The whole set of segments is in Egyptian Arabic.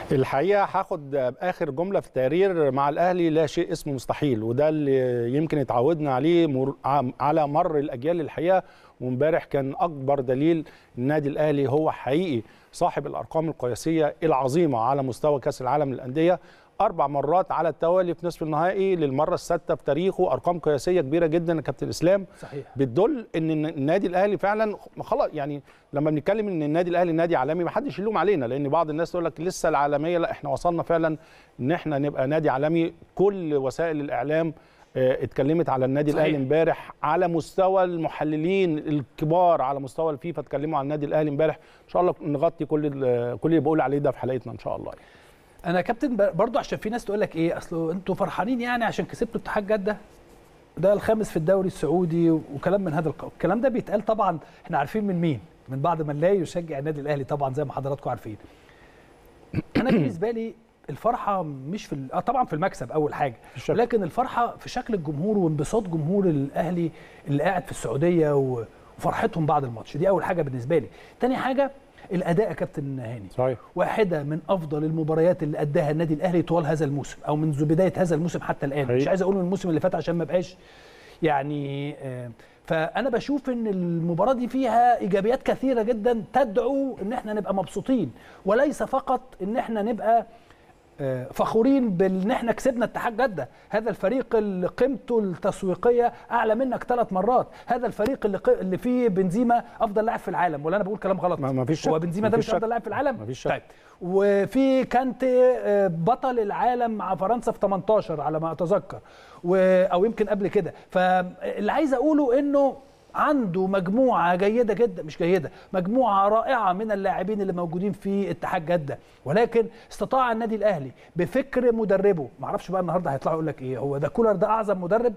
الحقيقه هاخد اخر جمله في التقرير مع الاهلي لا شيء اسمه مستحيل وده اللي يمكن اتعودنا عليه مر... على مر الاجيال الحقيقه وامبارح كان اكبر دليل النادي الاهلي هو حقيقي صاحب الارقام القياسيه العظيمه على مستوى كاس العالم للانديه اربع مرات على التوالي في نصف النهائي للمره السادسه في تاريخه ارقام قياسيه كبيره جدا يا كابتن اسلام صحيح بتدل ان النادي الاهلي فعلا خلاص يعني لما بنتكلم ان النادي الاهلي نادي عالمي ما حدش يلوم علينا لان بعض الناس تقول لك لسه العالميه لا احنا وصلنا فعلا ان احنا نبقى نادي عالمي كل وسائل الاعلام اه اتكلمت على النادي صحيح. الاهلي امبارح على مستوى المحللين الكبار على مستوى الفيفا اتكلموا عن النادي الاهلي امبارح ان شاء الله نغطي كل ال- كل اللي بقول عليه ده في حلقتنا ان شاء الله يعني. انا كابتن ب- برضو عشان في ناس تقول لك ايه اصل انتوا فرحانين يعني عشان كسبتوا اتحاد جده ده الخامس في الدوري السعودي وكلام من هذا القبيل الكلام ده بيتقال طبعا احنا عارفين من مين من بعض من لا يشجع النادي الاهلي طبعا زي ما حضراتكم عارفين انا بالنسبه لي الفرحه مش في ال- اه طبعا في المكسب اول حاجه الشكل. ولكن الفرحه في شكل الجمهور وانبساط جمهور الاهلي اللي قاعد في السعوديه و- وفرحتهم بعد الماتش دي اول حاجه بالنسبه لي تاني حاجه الاداء يا كابتن هاني صحيح واحده من افضل المباريات اللي اداها النادي الاهلي طوال هذا الموسم او منذ بدايه هذا الموسم حتى الان حقيقي. مش عايز اقول من الموسم اللي فات عشان ما بقاش يعني آه، فانا بشوف ان المباراه دي فيها ايجابيات كثيره جدا تدعو ان احنا نبقى مبسوطين وليس فقط ان احنا نبقى آه، فخورين بان احنا كسبنا اتحاد جده هذا الفريق اللي قيمته التسويقيه اعلى منك ثلاث مرات هذا الفريق اللي ق- اللي فيه بنزيما افضل لاعب في العالم ولا انا بقول كلام غلط ما- ما فيش شك. هو بنزيما ما ده فيش مش شك. افضل لاعب في العالم ما فيش شك. طيب وفي كانتي آه، بطل العالم مع فرنسا في 18 على ما اتذكر و... او يمكن قبل كده فاللي عايز اقوله انه عنده مجموعه جيده جدا مش جيده مجموعه رائعه من اللاعبين اللي موجودين في اتحاد جده ولكن استطاع النادي الاهلي بفكر مدربه ما اعرفش بقى النهارده هيطلعوا يقول لك ايه هو ده كولر ده اعظم مدرب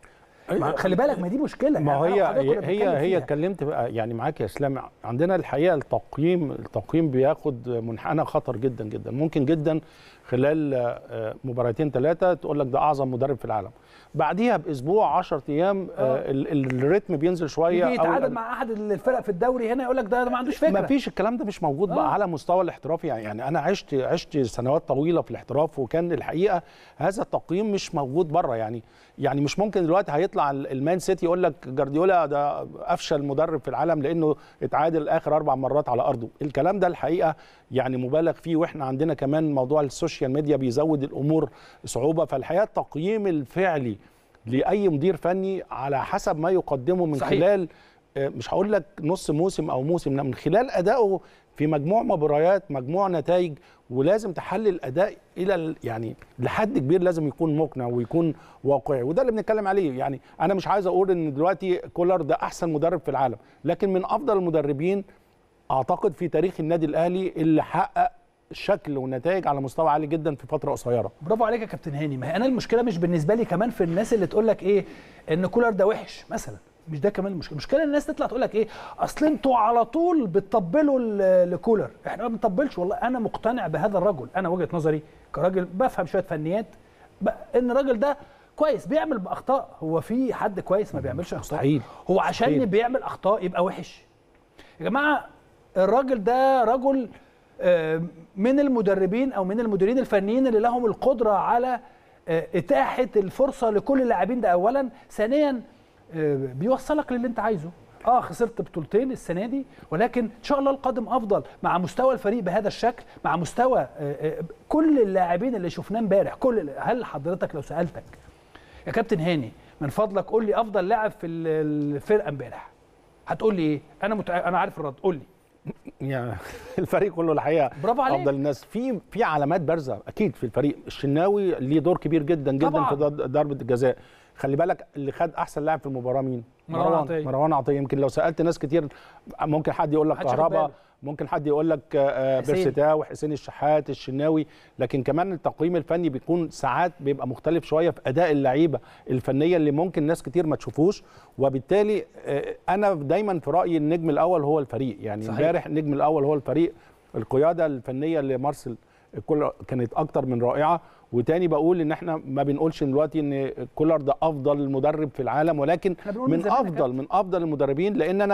ما خلي بالك ما دي مشكله ما يعني أنا هي وحضرتك كنا هي بنتكلم هي فيها. اتكلمت بقى يعني معاك يا اسلام عندنا الحقيقه التقييم التقييم بياخد منحنى خطر جدا جدا ممكن جدا خلال آه، مباراتين ثلاثه تقول لك ده اعظم مدرب في العالم بعديها باسبوع 10 ايام آه، ال- ال- الريتم بينزل شويه يجي أو يتعادل ال- مع احد الفرق في الدوري هنا يقول لك ده ده ما عندوش فكره ما فيش الكلام ده مش موجود آه. بقى على مستوى الاحتراف يعني يعني انا عشت عشت سنوات طويله في الاحتراف وكان الحقيقه هذا التقييم مش موجود بره يعني يعني مش ممكن دلوقتي هيطلع ال- المان سيتي يقول لك جارديولا ده افشل مدرب في العالم لانه اتعادل اخر اربع مرات على ارضه الكلام ده الحقيقه يعني مبالغ فيه واحنا عندنا كمان موضوع السوشيال ميديا بيزود الامور صعوبه فالحقيقه التقييم الفعلي لاي مدير فني على حسب ما يقدمه من صحيح. خلال آه، مش هقول لك نص موسم او موسم لا، من خلال ادائه في مجموع مباريات مجموع نتائج ولازم تحلل الاداء الى ال- يعني لحد كبير لازم يكون مقنع ويكون واقعي وده اللي بنتكلم عليه يعني انا مش عايز اقول ان دلوقتي كولر ده احسن مدرب في العالم لكن من افضل المدربين اعتقد في تاريخ النادي الاهلي اللي حقق شكل ونتائج على مستوى عالي جدا في فتره قصيره برافو عليك يا كابتن هاني ما هي انا المشكله مش بالنسبه لي كمان في الناس اللي تقول لك ايه ان كولر ده وحش مثلا مش ده كمان المشكله المشكله إن الناس تطلع تقول لك ايه اصل انتوا على طول بتطبلوا ل- لكولر احنا ما بنطبلش والله انا مقتنع بهذا الرجل انا وجهه نظري كراجل بفهم شويه فنيات ب- ان الراجل ده كويس بيعمل باخطاء هو في حد كويس ما بيعملش اخطاء مستحيل. هو عشان مستحيل. بيعمل اخطاء يبقى وحش يا جماعه الراجل ده رجل آه، من المدربين او من المديرين الفنيين اللي لهم القدره على آه، اتاحه الفرصه لكل اللاعبين ده اولا ثانيا آه، بيوصلك للي انت عايزه اه خسرت بطولتين السنه دي ولكن ان شاء الله القادم افضل مع مستوى الفريق بهذا الشكل مع مستوى آه، آه، كل اللاعبين اللي شفناه امبارح كل هل حضرتك لو سالتك يا كابتن هاني من فضلك قول لي افضل لاعب في ال- الفرقه امبارح هتقول لي ايه انا متع... انا عارف الرد قول لي يعني الفريق كله الحقيقه برافو عليك. افضل الناس في في علامات بارزه اكيد في الفريق الشناوي ليه دور كبير جدا جدا طبعاً. في ضد- ضربه الجزاء خلي بالك اللي خد احسن لاعب في المباراه مين مروان عطية. مروان عطيه يمكن لو سالت ناس كتير ممكن حد يقول لك محدش ياخد كهربا باله. ممكن حد يقول لك آه، حسين. بيرسيتاو وحسين الشحات الشناوي لكن كمان التقييم الفني بيكون ساعات بيبقى مختلف شويه في اداء اللعيبه الفنيه اللي ممكن ناس كتير ما تشوفوش وبالتالي آه، انا دايما في رايي النجم الاول هو الفريق يعني صحيح. امبارح النجم الاول هو الفريق القياده الفنيه لمارسيل كولر كانت اكتر من رائعه وتاني بقول ان احنا ما بنقولش دلوقتي ان كولر ده افضل مدرب في العالم ولكن إحنا بنقول من من زمان يا افضل من افضل المدربين لان انا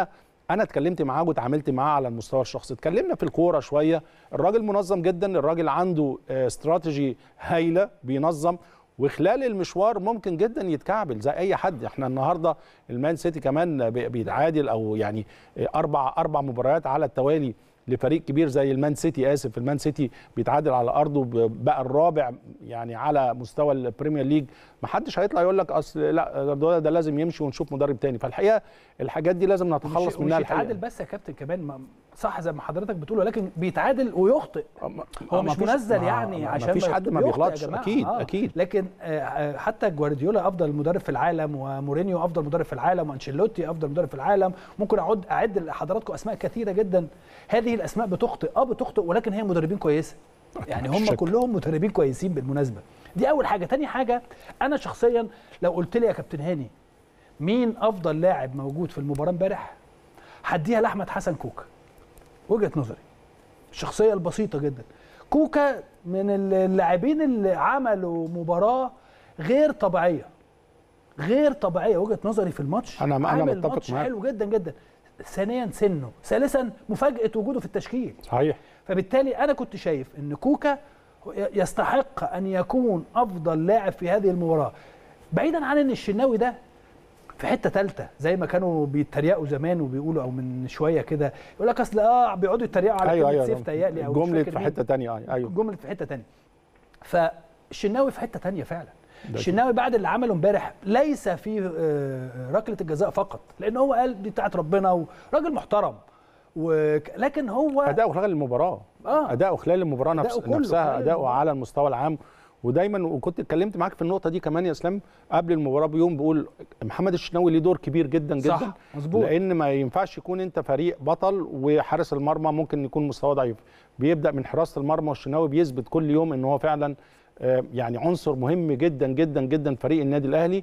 انا اتكلمت معاه واتعاملت معاه على المستوى الشخصي اتكلمنا في الكوره شويه الراجل منظم جدا الراجل عنده آه، استراتيجي هايله بينظم وخلال المشوار ممكن جدا يتكعبل زي اي حد احنا النهارده المان سيتي كمان بي- بيتعادل او يعني آه، اربع اربع مباريات على التوالي لفريق كبير زي المان سيتي اسف المان سيتي بيتعادل على ارضه ب- بقى الرابع يعني على مستوى البريمير ليج ما حدش هيطلع يقول لك اصل لا جوارديولا ده لازم يمشي ونشوف مدرب تاني فالحقيقه الحاجات دي لازم نتخلص مش منها مش يتعادل الحقيقه بس يا كابتن كمان ما- صح زي ما حضرتك بتقول ولكن بيتعادل ويخطئ ما- هو ما مش فيش- منزل ما- يعني ما- عشان ما فيش حد ما يخطئ يا بيغلطش جماعة. اكيد آه. اكيد لكن آه، آه، حتى جوارديولا افضل مدرب في العالم ومورينيو افضل مدرب في العالم وانشيلوتي افضل مدرب في العالم ممكن اعد اعد لحضراتكم اسماء كثيره جدا هذه الاسماء بتخطئ اه بتخطئ ولكن هي مدربين كويسه يعني هم شك. كلهم مدربين كويسين بالمناسبه دي اول حاجه تاني حاجه انا شخصيا لو قلت لي يا كابتن هاني مين افضل لاعب موجود في المباراه امبارح هديها لاحمد حسن كوكا وجهه نظري الشخصيه البسيطه جدا كوكا من اللاعبين اللي عملوا مباراه غير طبيعيه غير طبيعيه وجهه نظري في الماتش أنا- أنا عامل متفق ماتش معاك. حلو جدا جدا ثانيا سنه ثالثا مفاجاه وجوده في التشكيل صحيح فبالتالي انا كنت شايف ان كوكا يستحق ان يكون افضل لاعب في هذه المباراه بعيدا عن ان الشناوي ده في حته ثالثه زي ما كانوا بيتريقوا زمان وبيقولوا او من شويه كده يقول لك اصل اه بيقعدوا يتريقوا على ايوه كلمه ايوه سيف تهيألي او مش جمله فاكر في مين. حته تانية ايوه جمله في حته تانية فالشناوي في حته تانية فعلا ده الشناوي بعد اللي عمله امبارح ليس في آه، ركله الجزاء فقط لان هو قال دي بتاعت ربنا وراجل محترم وك- لكن هو اداؤه خلال المباراه آه. اداؤه خلال المباراه نفس أداؤه كله نفسها خلال اداؤه المباراة. على المستوى العام ودايما وكنت اتكلمت معاك في النقطه دي كمان يا اسلام قبل المباراه بيوم بقول محمد الشناوي ليه دور كبير جدا جدا صح، مظبوط. لان ما ينفعش يكون انت فريق بطل وحارس المرمى ممكن يكون مستواه ضعيف بيبدا من حراسه المرمى والشناوي بيثبت كل يوم ان هو فعلا آه، يعني عنصر مهم جدا جدا جدا فريق النادي الاهلي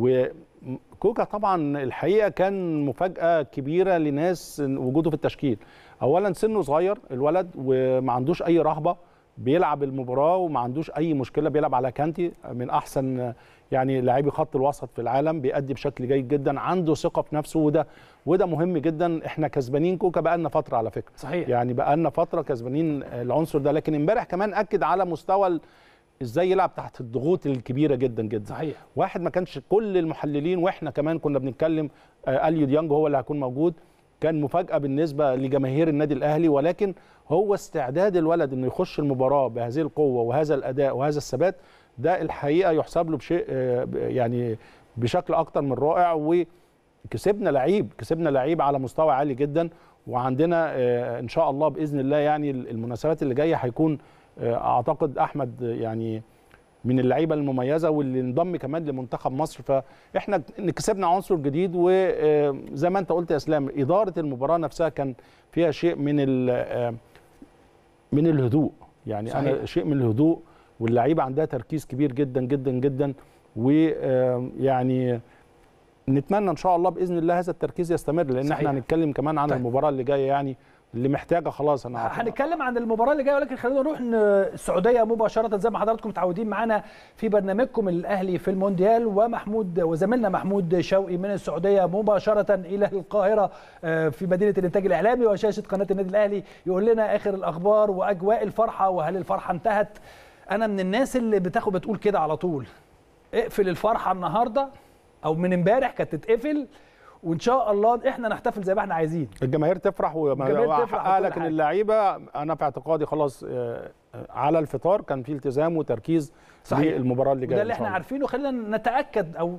وكوكا طبعا الحقيقه كان مفاجاه كبيره لناس وجوده في التشكيل اولا سنه صغير الولد وما عندوش اي رهبه بيلعب المباراه وما عندوش اي مشكله بيلعب على كانتي من احسن يعني لاعبي خط الوسط في العالم بيأدي بشكل جيد جدا عنده ثقه في نفسه وده وده مهم جدا احنا كسبانين كوكا بقالنا فتره على فكره صحيح يعني بقالنا فتره كسبانين العنصر ده لكن امبارح كمان اكد على مستوى ال- ازاي يلعب تحت الضغوط الكبيره جدا جدا صحيح واحد ما كانش كل المحللين واحنا كمان كنا بنتكلم آه، اليو ديانج هو اللي هيكون موجود كان مفاجاه بالنسبه لجماهير النادي الاهلي ولكن هو استعداد الولد انه يخش المباراه بهذه القوه وهذا الاداء وهذا الثبات ده الحقيقه يحسب له بشيء آه، ب- يعني بشكل اكتر من رائع وكسبنا لعيب كسبنا لعيب على مستوى عالي جدا وعندنا آه، ان شاء الله باذن الله يعني المناسبات اللي جايه هيكون آه، اعتقد احمد يعني من اللعيبه المميزه واللي انضم كمان لمنتخب مصر فاحنا كسبنا عنصر جديد وزي ما انت قلت يا اسلام اداره المباراه نفسها كان فيها شيء من ال- من الهدوء يعني صحيح. انا شيء من الهدوء واللعيبه عندها تركيز كبير جدا جدا جدا ويعني نتمنى ان شاء الله باذن الله هذا التركيز يستمر لان صحيح. احنا هنتكلم كمان عن طيب. المباراه اللي جايه يعني اللي محتاجه خلاص انا أعتقد. هنتكلم عن المباراه اللي جايه ولكن خلينا نروح ن- السعوديه مباشره زي ما حضراتكم متعودين معانا في برنامجكم الاهلي في المونديال ومحمود وزميلنا محمود شوقي من السعوديه مباشره الى القاهره آه، في مدينه الانتاج الاعلامي وشاشه قناه النادي الاهلي يقول لنا اخر الاخبار واجواء الفرحه وهل الفرحه انتهت انا من الناس اللي بتاخد بتقول كده على طول اقفل الفرحه النهارده او من امبارح كانت تتقفل وان شاء الله احنا نحتفل زي ما احنا عايزين الجماهير تفرح الجماهير تفرح وحقها وكل لكن حاجة. اللعيبه انا في اعتقادي خلاص آه، آه، على الفطار كان في التزام وتركيز صحيح. للمباراه اللي جايه وده إن اللي شاء احنا الله. عارفينه خلينا نتاكد او